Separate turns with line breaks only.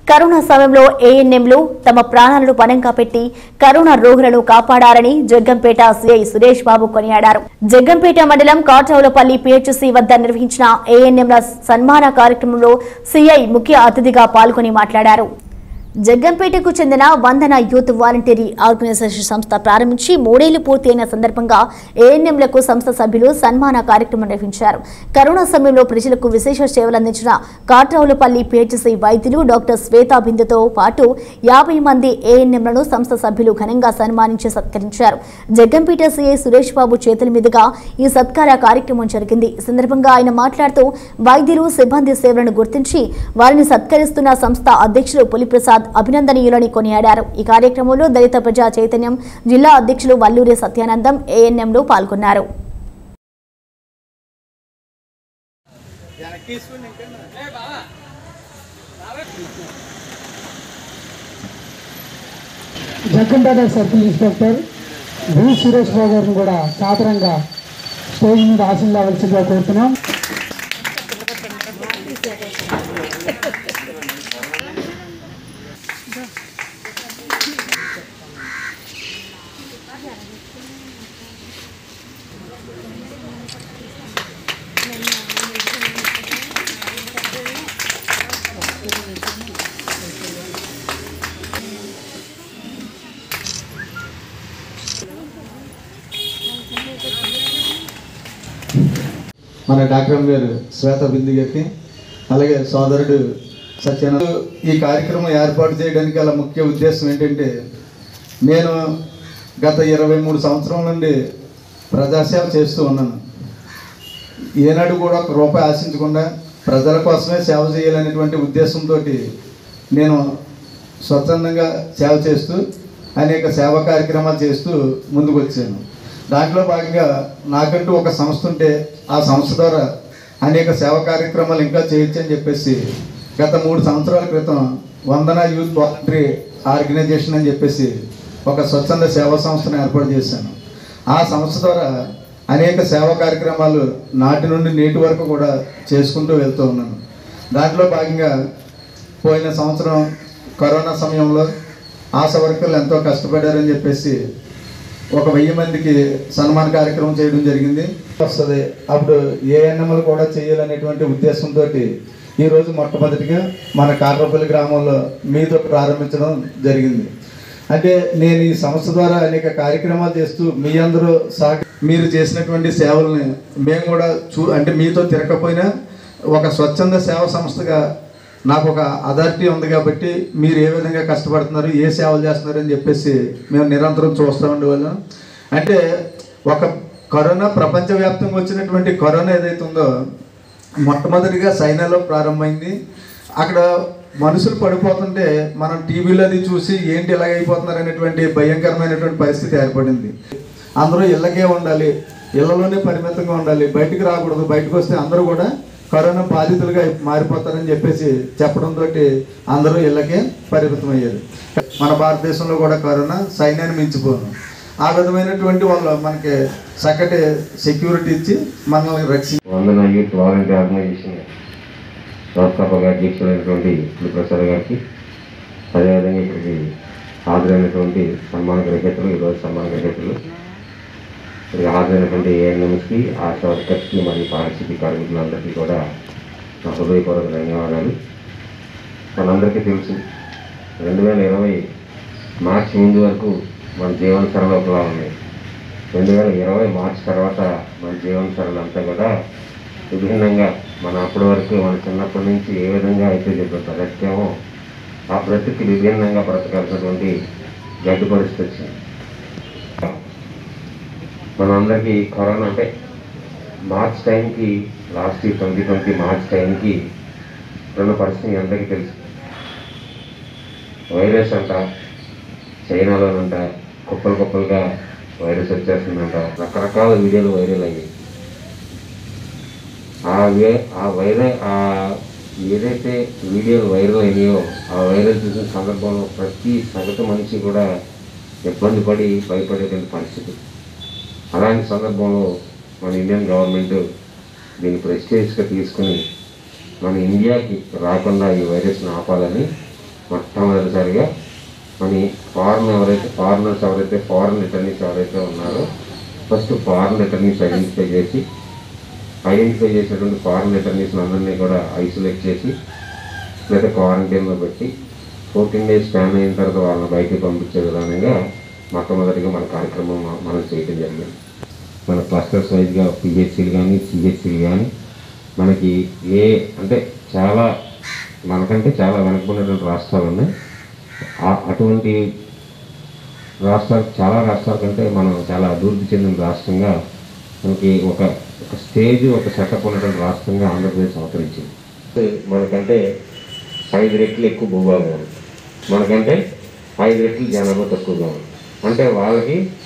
corona సమయంలో ఏఎన్ఎంలు తమ ప్రాణాలను పణంగా పెట్టి కరోనా రోగులను కాపాడారని జగ్గంపేట సిఐ సురేష్ బాబు కొనియాడారు జగ్గంపేట మండలం కాట్రవులపల్లి పిహెచ్సి వద్ద నిర్వహించిన ఏఎన్ఎంల సన్మాన కార్యక్రమంలో సిఐ ముఖ్య అతిథిగా పాల్గొని మాట్లాడారు జగ్గంపేటకు చెందిన వందన యూత్ వాలంటరీ ఆర్గనైజేషన్ సంస్థ ప్రారంభించి మూడేళ్లు పూర్తయిన సందర్భంగా ఏఎన్ఎంలకు సంస్థ సభ్యులు సన్మాన కార్యక్రమం నిర్వహించారు కరోనా సమయంలో ప్రజలకు విశేష సేవలు అందించిన కాట్రావులపల్లి పిహెచ్సి వైద్యులు డాక్టర్ శ్వేతా బిందుతో పాటు యాభై మంది ఏఎన్ఎంలను సంస్థ సభ్యులు ఘనంగా సన్మానించి సత్కరించారు జగ్గంపేట సీఐ సురేష్ బాబు చేతుల మీదుగా ఈ సత్కార కార్యక్రమం జరిగింది ఈ సందర్భంగా ఆయన మాట్లాడుతూ వైద్యులు సిబ్బంది సేవలను గుర్తించి వారిని సత్కరిస్తున్న సంస్థ అధ్యక్షులు పులిప్రసాద్ అభినందనీయులని కొనియాడారు ఈ కార్యక్రమంలో దళిత ప్రజా చైతన్యం జిల్లా అధ్యక్షులు వల్లూరి సత్యానందం ఏఎన్ఎంలు పాల్గొన్నారు
Jaggampeta circle inspector V Suresh Babu గారిని కూడా సాదరంగా స్టేజ్ మీద ఆశీర్వదించగా కోరుతున్నాం
మన డాక్టర్ గారు శ్వేత బిందు గారికి అలాగే సోదరుడు సత్యానంద ఈ కార్యక్రమం ఏర్పాటు చేయడానికి గల ముఖ్య ఉద్దేశం ఏంటంటే నేను గత ఇరవై మూడు సంవత్సరం నుండి ప్రజాసేవ చేస్తూ ఉన్నాను ఏనాడు కూడా ఒక రూపాయి ఆశించకుండా ప్రజల కోసమే సేవ చేయాలనేటువంటి ఉద్దేశంతో నేను స్వచ్ఛందంగా సేవ చేస్తూ అనేక సేవా కార్యక్రమాలు చేస్తూ ముందుకు వచ్చాను దాంట్లో భాగంగా నాకంటూ ఒక సంస్థ ఉంటే ఆ సంస్థ ద్వారా అనేక సేవా కార్యక్రమాలు ఇంకా చేయొచ్చు అని చెప్పేసి గత మూడు సంవత్సరాల క్రితం వందన యూత్ వాలంటరీ ఆర్గనైజేషన్ అని చెప్పేసి ఒక స్వచ్ఛంద సేవా సంస్థను ఏర్పాటు చేశాను ఆ సంస్థ ద్వారా అనేక సేవా కార్యక్రమాలు నాటి నుండి నేటి వరకు కూడా చేసుకుంటూ వెళ్తూ ఉన్నాను దాంట్లో భాగంగా పోయిన సంవత్సరం కరోనా సమయంలో ఆశ వర్కర్లు ఎంతో కష్టపడారని చెప్పేసి ఒక వెయ్యి మందికి సన్మాన కార్యక్రమం చేయడం జరిగింది వస్తుంది అప్పుడు ఏఎన్ఎంలు కూడా చేయాలనేటువంటి ఉద్దేశంతో ఈరోజు మొట్టమొదటిగా మన కాట్రపల్లి గ్రామంలో మీతో ప్రారంభించడం జరిగింది అంటే నేను ఈ సంస్థ ద్వారా అనేక కార్యక్రమాలు చేస్తూ మీ అందరూ సహ మీరు చేసినటువంటి సేవల్ని మేము కూడా చూ అంటే మీతో తిరగకపోయినా ఒక స్వచ్ఛంద సేవ సంస్థగా నాకు ఒక అథారిటీ ఉంది కాబట్టి మీరు ఏ విధంగా కష్టపడుతున్నారు ఏ సేవలు చేస్తున్నారు అని చెప్పేసి మేము నిరంతరం చూస్తూ ఉండేవాళ్ళం అంటే ఒక కరోనా ప్రపంచవ్యాప్తంగా వచ్చినటువంటి కరోనా ఏదైతే ఉందో మొట్టమొదటిగా చైనాలో ప్రారంభమైంది అక్కడ మనుషులు పడిపోతుంటే మనం టీవీలో అది చూసి ఏంటి ఇలాగ అయిపోతున్నారు అనేటువంటి భయంకరమైనటువంటి పరిస్థితి ఏర్పడింది అందరూ ఇళ్ళకే ఉండాలి ఇళ్లలోనే పరిమితంగా ఉండాలి బయటికి రాకూడదు బయటకు వస్తే అందరూ కూడా కరోనా బాధితులుగా మారిపోతారని చెప్పేసి చెప్పడంతో అందరూ ఇళ్ళకే పరిమితం అయ్యారు మన భారతదేశంలో కూడా కరోనా సైన్యాన్ని మించిపోను ఆ విధమైనటువంటి వాళ్ళు మనకి చక్కటి సెక్యూరిటీ ఇచ్చి మనల్ని రక్షి
వందన యూత్ వాలంటీర్ ఆర్గనైజేషన్ వ్యవస్థాపక అధ్యక్షులైనటువంటి ప్రసాద్ గారికి అదేవిధంగా ఇక్కడికి హాజరైనటువంటి సన్మాన గ్రహీతలు ఈరోజు సన్మాన గ్రహీతలు ఇక్కడికి హాజరైనటువంటి ఏఎన్ఎంస్కి ఆశా వర్కర్స్కి మరియు పారిశుద్ధ్య కార్మికులందరికీ కూడా నా హృదయపూర్వక ధన్యవాదాలు మనందరికీ తెలుసు రెండు వేల ఇరవై మార్చి ముందు వరకు మన జీవన సరళ ఒకలా ఉన్నాయి రెండు వేల ఇరవై మార్చి తర్వాత మన జీవన సరళ అంతా కూడా విభిన్నంగా మన అప్పటి వరకు మన చిన్నప్పటి నుంచి ఏ విధంగా అయితే చెప్పి బ్రతికామో ఆ బ్రతికి విభిన్నంగా బ్రతకాల్సినటువంటి గడ్డు పరిస్థితి వచ్చింది మనందరికీ కరోనా అంటే మార్చ్ టైంకి last year twenty twenty March టైంకి ఉన్న పరిస్థితి మీ అందరికీ తెలుసు వైరస్ అంట చైనాలోనంట కుప్పలు కుప్పలుగా వైరస్ వచ్చేస్తుందంట రకరకాల వీడియోలు వైరల్ అయ్యాయి ఆ వే ఆ వైరల్ ఆ ఏదైతే వీడియోలు వైరల్ అయినాయో ఆ వైరల్ చూసిన సందర్భంలో ప్రతి సగటు మనిషి కూడా ఇబ్బంది పడి భయపడేటువంటి పరిస్థితి అలాంటి సందర్భంలో మన ఇండియన్ గవర్నమెంట్ దీన్ని ప్రెస్టేజ్గా తీసుకుని మన ఇండియాకి రాకుండా ఈ వైరస్ని ఆపాలని మొట్టమొదటిసారిగా మన ఫారెన్ ఎవరైతే ఫారినర్స్ ఎవరైతే ఫారెన్ రిటర్నీస్ ఎవరైతే ఉన్నారో ఫస్ట్ ఫారెన్ రిటర్నీస్ ఐడెంటిఫై చేసి ఐడెంటిఫై చేసినటువంటి ఫారెన్ రిటర్నీస్ అందరినీ కూడా ఐసోలేట్ చేసి లేదా క్వారంటైన్లో పెట్టి ఫోర్టీన్ డేస్ స్కాన్ అయిన తర్వాత వాళ్ళని బయటికి పంపించే విధానంగా మొట్టమొదటిగా మన కార్యక్రమం మ- మనం చేయడం జరిగింది మన క్లస్టర్స్ వైజ్గా పిహెచ్సీలు కానీ సిహెచ్సీలు కానీ మనకి ఏ అంటే చాలా మనకంటే చాలా వెనకబడినటువంటి రాష్ట్రాలు ఉన్నాయి ఆ- అటువంటి రాష్ట్రాలు చాలా రాష్ట్రాల కంటే మనం చాలా అభివృద్ధి చెందిన రాష్ట్రంగా మనకి ఒక ఒక స్టేజ్ ఒక సెటప్ ఉన్నటువంటి రాష్ట్రంగా ఆంధ్రప్రదేశ్ అవతరించింది మనకంటే ఐదు రెట్లు ఎక్కువ భూభాగం ఉంది మనకంటే ఐదు రెట్లు జనాభా తక్కువగా ఉంది అంటే వాళ్ళకి